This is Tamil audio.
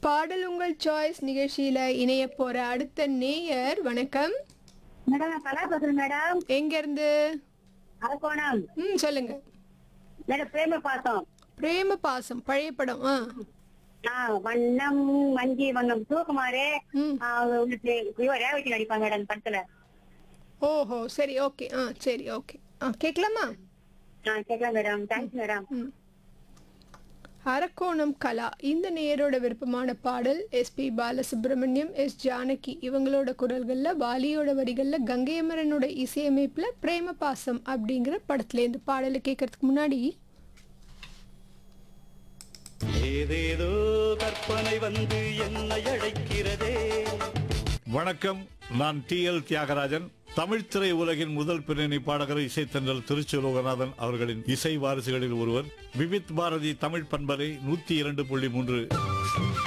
பாடல் உங்கள் சாய்ஸ் நிகழ்ச்சியில இணைய போற அடுத்த நேயர் வணக்கம் மேடம் நான் கலா பேசுறேன் மேடம் எங்க இருந்து அரக்கோணம் ம் சொல்லுங்க மேடம் பிரேம பாசம் பிரேம பாசம் பழைய படம் ஆ ஆ வண்ணம் மஞ்சி வண்ணம் சிவகுமாரே ம் ஆ, உங்களுக்கு இவ ரேவதி நடிப்பாங்க மேடம் படத்துல ஓஹோ சரி ஓகே ஆ சரி ஓகே ஆ கேட்கலாமா ஆ கேட்கலாம் மேடம் தேங்க்ஸ் மேடம் ம் அரக்கோணம் கலா இந்த நேயரோட விருப்பமான பாடல் எஸ்பி பாலசுப்ரமணியம் எஸ் ஜானகி இவங்களோட குரல்கள்ல வாலியோட வரிகள்ல கங்கையமரனோட இசையமைப்புல பிரேம பாசம் அப்படிங்கிற படத்துல இருந்து பாடலை கேட்கறதுக்கு முன்னாடி ஏதேதோ கற்பனை வந்து என்னை அழைக்கிறதே வணக்கம் நான் டி எல் தியாகராஜன் தமிழ் திரை உலகின் முதல் பின்னணி பாடகர் இசைத்தன்றல் திருச்சி லோகநாதன் அவர்களின் இசை வாரிசுகளில் ஒருவர் விவித் பாரதி தமிழ் பண்பலை நூத்தி இரண்டு புள்ளி மூன்று